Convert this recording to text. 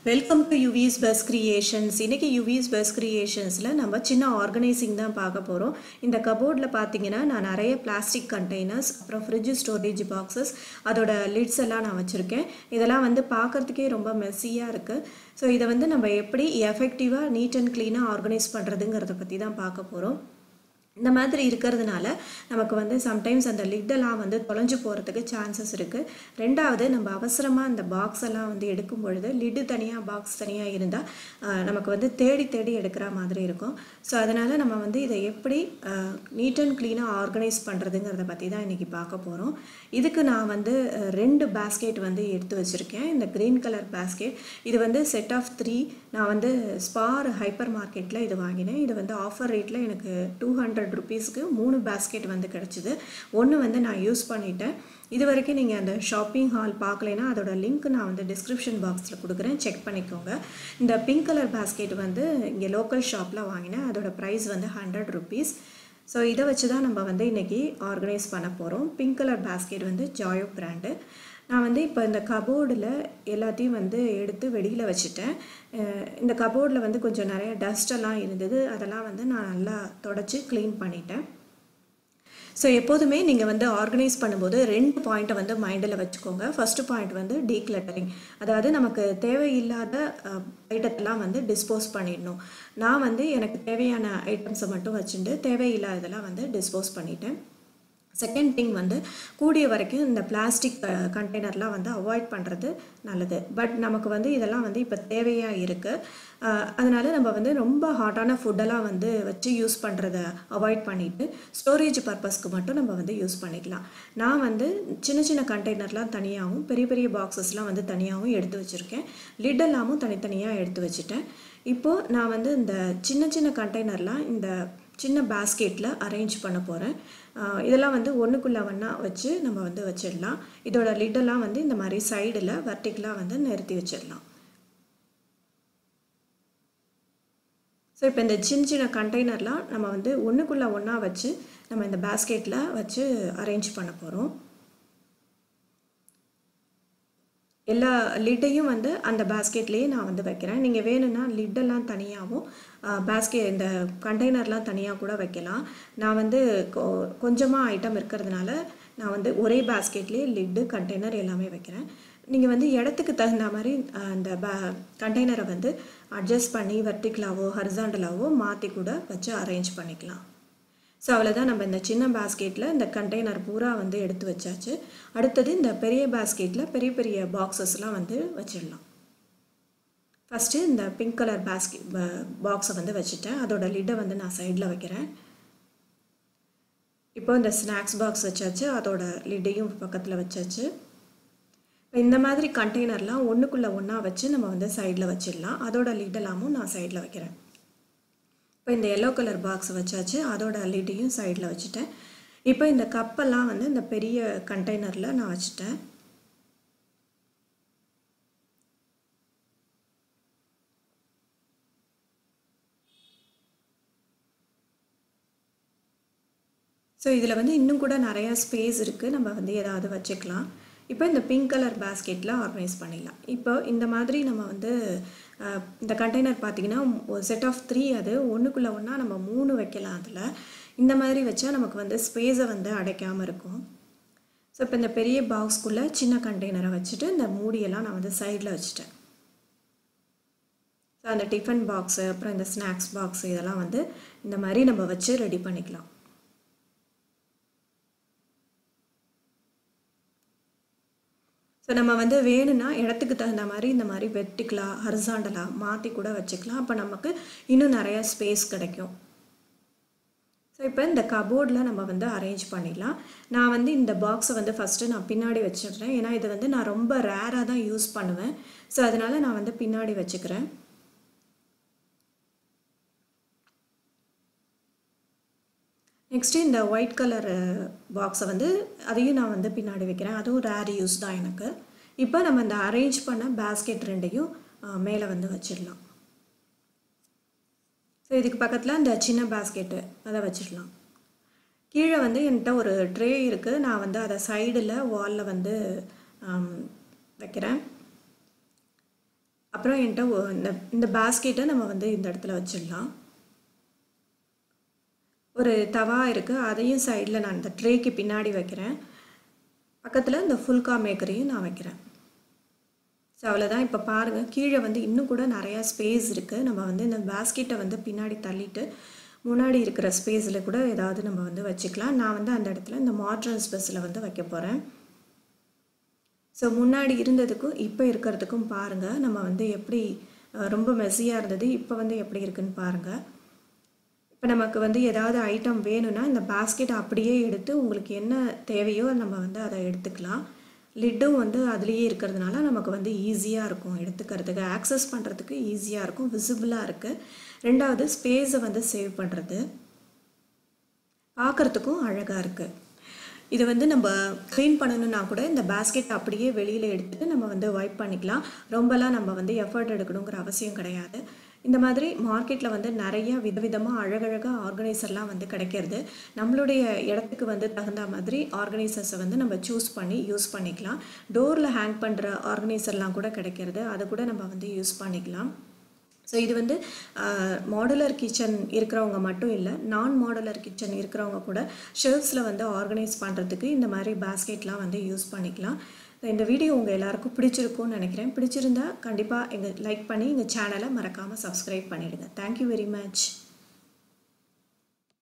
welcome to யூவிஸ் buzz creations இன்றைக்கி யூவிஸ் பஸ் கிரியேஷன்ஸில் நம்ம சின்ன ஆர்கனைசிங் தான் பார்க்க போகிறோம் இந்த கபோர்டில் பார்த்தீங்கன்னா நான் நிறைய பிளாஸ்டிக் கண்டெய்னர்ஸ் அப்புறம் ஃப்ரிட்ஜ் ஸ்டோரேஜ் பாக்ஸஸ் அதோட லிட்ஸ் எல்லாம் நான் வச்சுருக்கேன் இதெல்லாம் வந்து பார்க்குறதுக்கே ரொம்ப மெஸ்ஸியாக இருக்குது ஸோ இதை வந்து நம்ம எப்படி எஃபெக்டிவாக நீட் அண்ட் க்ளீனாக ஆர்கனைஸ் பண்ணுறதுங்கிறத பற்றி தான் பார்க்க போகிறோம் இந்த மாதிரி இருக்கிறதுனால நமக்கு வந்து சம்டைம்ஸ் அந்த லிட்டெல்லாம் வந்து தொலைஞ்சு போகிறதுக்கு சான்சஸ் இருக்குது ரெண்டாவது நம்ம அவசரமாக அந்த பாக்ஸ் எல்லாம் வந்து எடுக்கும் பொழுது லிட்டு தனியாக பாக்ஸ் தனியாக இருந்தால் நமக்கு வந்து தேடி தேடி எடுக்கிற மாதிரி இருக்கும் ஸோ அதனால் நம்ம வந்து இதை எப்படி நீட் அண்ட் க்ளீனாக ஆர்கனைஸ் பண்ணுறதுங்கிறத பற்றி தான் இன்றைக்கி பார்க்க போகிறோம் இதுக்கு நான் வந்து அஹ், ரெண்டு பேஸ்கெட் வந்து எடுத்து வச்சுருக்கேன் இந்த க்ரீன் கலர் பேஸ்கெட் இது வந்து செட் ஆஃப் த்ரீ நான் வந்து ஸ்பார் ஹைப்பர் மார்க்கெட்டில் இது வாங்கினேன் இது வந்து ஆஃபர் ரேட்டில் எனக்கு டூ ஹண்ட்ரட் ருபீஸ்க்கு மூணு பேஸ்கெட் வந்து கிடச்சிது ஒன்று வந்து நான் யூஸ் பண்ணிட்டேன் இது வரைக்கும் நீங்கள் அந்த ஷாப்பிங் ஹால் பார்க்கலைன்னா அதோட லிங்க் நான் வந்து டிஸ்கிரிப்ஷன் பாக்ஸில் கொடுக்குறேன் செக் பண்ணிக்கோங்க இந்த பிங்க் கலர் பேஸ்கெட் வந்து இங்கே லோக்கல் ஷாப்பில் வாங்கினேன் அதோட ப்ரைஸ் வந்து ஹண்ட்ரட் ருபீஸ் ஸோ இதை வச்சு தான் நம்ம வந்து இன்றைக்கி ஆர்கனைஸ் பண்ண போகிறோம் பிங்க் கலர் பேஸ்கெட் வந்து ஜாயோ பிராண்டு நான் வந்து இப்போ இந்த கபோர்டில் எல்லாத்தையும் வந்து எடுத்து வெளியில் வச்சுட்டேன் அஹ் இந்த கபோர்டில் வந்து கொஞ்சம் நிறைய டஸ்ட் எல்லாம் இருந்தது அதெல்லாம் வந்து நான் நல்லா தொடச்சி க்ளீன் பண்ணிட்டேன் ஸோ எப்போதுமே நீங்கள் வந்து ஆர்கனைஸ் பண்ணும்போது ரெண்டு பாயிண்ட்டை வந்து மைண்டில் வச்சுக்கோங்க ஃபஸ்ட்டு பாயிண்ட் வந்து டீக்ளட்டரிங் அதாவது நமக்கு தேவையில்லாத ஐட்டத்தெல்லாம் வந்து டிஸ்போஸ் பண்ணிடணும் நான் வந்து எனக்கு தேவையான ஐட்டம்ஸை மட்டும் வச்சுட்டு தேவையில்லாததெல்லாம் வந்து டிஸ்போஸ் பண்ணிட்டேன் செகண்ட் திங் வந்து கூடிய வரைக்கும் இந்த பிளாஸ்டிக் கண்டெய்னர்லாம் வந்து அவாய்ட் பண்ணுறது நல்லது பட் நமக்கு வந்து இதெல்லாம் வந்து இப்போ தேவையாக இருக்குது அதனால் நம்ம வந்து ரொம்ப ஹாட்டான ஃபுட்டெல்லாம் வந்து வச்சு யூஸ் பண்ணுறத அவாய்ட் பண்ணிவிட்டு ஸ்டோரேஜ் பர்பஸ்க்கு மட்டும் நம்ம வந்து யூஸ் பண்ணிக்கலாம் நான் வந்து சின்ன சின்ன கண்டெய்னர்லாம் தனியாகவும் பெரிய பெரிய பாக்ஸஸ்லாம் வந்து தனியாகவும் எடுத்து வச்சுருக்கேன் லிட் எல்லாமும் தனித்தனியாக எடுத்து வச்சுட்டேன் இப்போது நான் வந்து இந்த சின்ன சின்ன கண்டெய்னர்லாம் இந்த சின்ன பேஸ்கெட்டில் அரேஞ்ச் பண்ண போகிறேன் இதெல்லாம் வந்து ஒன்றுக்குள்ள ஒன்றா வச்சு நம்ம வந்து வச்சிடலாம் இதோட லிட்டெல்லாம் வந்து இந்த மாதிரி சைடில் வர்டிக்கலாக வந்து நிறுத்தி வச்சிடலாம் ஸோ இப்போ இந்த சின்ன சின்ன கண்டெய்னர்லாம் நம்ம வந்து ஒன்றுக்குள்ளே ஒன்றா வச்சு நம்ம இந்த பேஸ்கெட்டில் வச்சு அரேஞ்ச் பண்ண போகிறோம் எல்லா லிட்டையும் வந்து அந்த பேஸ்கெட்லேயே நான் வந்து வைக்கிறேன் நீங்கள் வேணும்னா லிட்டெல்லாம் தனியாகவும் பேஸ்கெட் இந்த கண்டெய்னர்லாம் தனியாக கூட வைக்கலாம் நான் வந்து கொ- கொஞ்சமாக ஐட்டம் இருக்கிறதுனால நான் வந்து ஒரே பேஸ்கெட்லேயே லிட்டு கண்டெய்னர் எல்லாமே வைக்கிறேன் நீங்கள் வந்து இடத்துக்கு தகுந்த மாதிரி அஹ், அந்த பே கண்டெய்னரை வந்து அட்ஜஸ்ட் பண்ணி வெர்டிக்கலாவோ ஹரிசாண்டலாவோ மாற்றி கூட வச்சு அரேஞ்ச் பண்ணிக்கலாம் ஸோ அவ்வளோதான் நம்ம இந்த சின்ன பேஸ்கெட்டில் இந்த கண்டெய்னர் பூரா வந்து எடுத்து வச்சாச்சு அடுத்தது இந்த பெரிய பேஸ்கெட்டில் பெரிய பெரிய பாக்ஸஸ்லாம் வந்து வச்சிடலாம் ஃபஸ்ட்டு இந்த பிங்க் கலர் பேஸ்கெட் பாக்ஸை வந்து வச்சுட்டேன் அதோட லிட்டை வந்து நான் சைடில் வைக்கிறேன் இப்போ இந்த ஸ்நாக்ஸ் பாக்ஸ் வச்சாச்சு அதோட லிட்டையும் பக்கத்தில் வச்சாச்சு இப்போ இந்த மாதிரி கண்டெய்னர்லாம் ஒன்றுக்குள்ளே ஒன்றா வச்சு நம்ம வந்து சைடில் வச்சிடலாம் அதோட லிட்டெல்லாமும் நான் சைடில் வைக்கிறேன் இப்போ இந்த எல்லோ கலர் பாக்ஸ் வச்சாச்சு அதோட லிட்டையும் சைடில் வச்சுட்டேன் இப்போ இந்த கப்பெல்லாம் வந்து இந்த பெரிய கண்டெய்னரில் நான் வச்சுட்டேன் ஸோ இதில் வந்து இன்னும் கூட நிறையா ஸ்பேஸ் இருக்குது நம்ம வந்து ஏதாவது வச்சுக்கலாம் இப்போ இந்த பிங்க் கலர் பேஸ்கெட்டில் ஆர்கனைஸ் பண்ணிடலாம் இப்போ இந்த மாதிரி நம்ம வந்து அஹ், இந்த கண்டெய்னர் பார்த்தீங்கன்னா ஒரு செட் ஆஃப் த்ரீ அது ஒன்றுக்குள்ளே ஒன்றா நம்ம மூணு வைக்கலாம் அதில் இந்த மாதிரி வச்சா நமக்கு வந்து ஸ்பேஸை வந்து அடைக்காமல் இருக்கும் ஸோ இப்போ இந்த பெரிய பாக்ஸ்க்குள்ளே சின்ன கண்டெய்னரை வச்சுட்டு இந்த மூடியெல்லாம் நான் வந்து சைடில் வச்சுட்டேன் ஸோ அந்த டிஃபன் பாக்ஸு அப்புறம் இந்த ஸ்நாக்ஸ் பாக்ஸு இதெல்லாம் வந்து இந்த மாதிரி நம்ம வச்சு ரெடி பண்ணிக்கலாம் ஸோ நம்ம வந்து வேணும்னா இடத்துக்கு தகுந்த மாதிரி இந்த மாதிரி வெர்டிக்கலாக ஹரிசாண்டலாக மாற்றி கூட வச்சுக்கலாம் அப்போ நமக்கு இன்னும் நிறையா ஸ்பேஸ் கிடைக்கும் ஸோ இப்போ இந்த கபோர்டில் நம்ம வந்து அரேஞ்ச் பண்ணிடலாம் நான் வந்து இந்த பாக்ஸை வந்து ஃபஸ்ட்டு நான் பின்னாடி வச்சிடுறேன் ஏன்னா இது வந்து நான் ரொம்ப ரேராக தான் யூஸ் பண்ணுவேன் ஸோ அதனால் நான் வந்து பின்னாடி வச்சுக்கிறேன் நெக்ஸ்ட்டு இந்த ஒயிட் கலர் பாக்ஸை வந்து அதையும் நான் வந்து பின்னாடி வைக்கிறேன் அதுவும் ரேர் யூஸ் தான் எனக்கு இப்போ நம்ம இந்த அரேஞ்ச் பண்ண பேஸ்கெட் ரெண்டையும் அஹ், மேலே வந்து வச்சிடலாம் ஸோ இதுக்கு பக்கத்தில் இந்த சின்ன பேஸ்கெட்டு அதை வச்சிடலாம் கீழே வந்து என்கிட்ட ஒரு ட்ரே இருக்குது நான் வந்து அதை சைடில் வாலில் வந்து ஆம், வைக்கிறேன் அப்புறம் என்கிட்ட ஒ- இந்த இந்த பேஸ்கெட்டை நம்ம வந்து இந்த இடத்துல வச்சிடலாம் ஒரு தவா இருக்குது அதையும் சைடில் நான் இந்த ட்ரேக்கு பின்னாடி வைக்கிறேன் பக்கத்தில் இந்த ஃபுல்கா மேக்கரையும் நான் வைக்கிறேன் ஸோ அவ்வளோதான் இப்போ பாருங்கள் கீழே வந்து இன்னும் கூட நிறையா ஸ்பேஸ் இருக்குது நம்ம வந்து இந்த பேஸ்கெட்டை வந்து பின்னாடி தள்ளிட்டு முன்னாடி இருக்கிற ஸ்பேஸில் கூட ஏதாவது நம்ம வந்து வச்சுக்கலாம் நான் வந்து அந்த இடத்துல இந்த மாட்ரன் ஸ்பேஸில் வந்து வைக்க போகிறேன் ஸோ முன்னாடி இருந்ததுக்கும் இப்போ இருக்கிறதுக்கும் பாருங்கள் நம்ம வந்து எப்படி அஹ், ரொம்ப மெஸ்ஸியாக இருந்தது இப்போ வந்து எப்படி இருக்குன்னு பாருங்கள் இப்போ நமக்கு வந்து ஏதாவது ஐட்டம் வேணும்னா இந்த பாஸ்கெட் அப்படியே எடுத்து உங்களுக்கு என்ன தேவையோ நம்ம வந்து அதை எடுத்துக்கலாம் லிட்டும் வந்து அதுலேயே இருக்கிறதுனால நமக்கு வந்து ஈஸியாக இருக்கும் எடுத்துக்கிறதுக்கு ஆக்சஸ் பண்ணுறதுக்கு ஈஸியாக இருக்கும் விசிபிளாக இருக்குது ரெண்டாவது ஸ்பேஸை வந்து சேவ் பண்ணுறது பார்க்குறதுக்கும் அழகாக இருக்குது இது வந்து நம்ம க்ளீன் பண்ணணும்னா கூட இந்த பேஸ்கெட் அப்படியே வெளியில் எடுத்துட்டு நம்ம வந்து வைப் பண்ணிக்கலாம் ரொம்பலாம் நம்ம வந்து எஃபர்ட் எடுக்கணுங்கிற அவசியம் கிடையாது இந்த மாதிரி மார்க்கெட்டில் வந்து நிறைய விதவிதமாக அழகழகாக ஆர்கனைசர்லாம் வந்து கிடைக்கிறது நம்மளுடைய இடத்துக்கு வந்து தகுந்த மாதிரி ஆர்கனைசர்ஸை வந்து நம்ம சூஸ் பண்ணி யூஸ் பண்ணிக்கலாம் டோரில் ஹேங் பண்ணுற ஆர்கனைசர்லாம் கூட கிடைக்கிறது அதை கூட நம்ம வந்து யூஸ் பண்ணிக்கலாம் ஸோ இது வந்து மாடுலர் கிச்சன் இருக்கிறவங்க மட்டும் இல்லை நான் மாடுலர் கிச்சன் இருக்கிறவங்க கூட ஷெல்ஃப்ஸில் வந்து ஆர்கனைஸ் பண்ணுறதுக்கு இந்த மாதிரி பேஸ்கெட்லாம் வந்து யூஸ் பண்ணிக்கலாம் இந்த வீடியோ உங்கள் எல்லாருக்கும் பிடிச்சிருக்கும்னு நினைக்கிறேன் பிடிச்சிருந்தா கண்டிப்பாக எங்கள் லைக் பண்ணி எங்கள் சேனலை மறக்காமல் சப்ஸ்கிரைப் பண்ணிவிடுங்க தேங்க்யூ வெரி மச்